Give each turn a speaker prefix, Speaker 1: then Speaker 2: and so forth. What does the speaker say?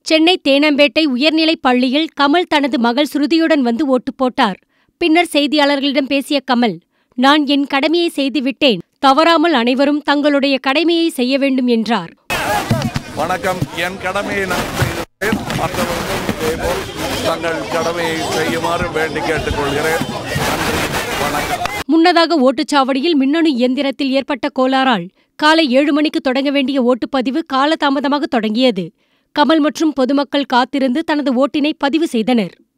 Speaker 1: சென்னை தேனம்பேட்டை உயர்நிலைப் பள்ளியில் கமல் தனது மகள் ஸ்ருதியுடன் வந்து ஓட்டு போட்டார் பின்னர் செய்தியாளர்களிடம் பேசிய கமல் நான் என் கடமையை செய்துவிட்டேன் தவறாமல் அனைவரும் தங்களுடைய கடமையை செய்ய வேண்டும் என்றார்
Speaker 2: வணக்கம் என் கடமையை நான் செய்துள்ளேன் மற்றவர்களும் இதேபோல் தங்கள் கடமையை செய்யுமாறு வேண்டி கேட்டுக்கொள்கிறேன் நன்றி வணக்கம்
Speaker 1: முன்னதாக ஓட்டுச்சாவடியில் மின்னணு இயந்திரத்தில் ஏற்பட்ட கோளாறால் காலை ஏழு மணிக்கு தொடங்க வேண்டிய ஓட்டுப்பதிவு காலதாமதமாக தொடங்கியது கமல் மற்றும் பொதுமக்கள் காத்திருந்து தனது ஓட்டினை பதிவு செய்தனர்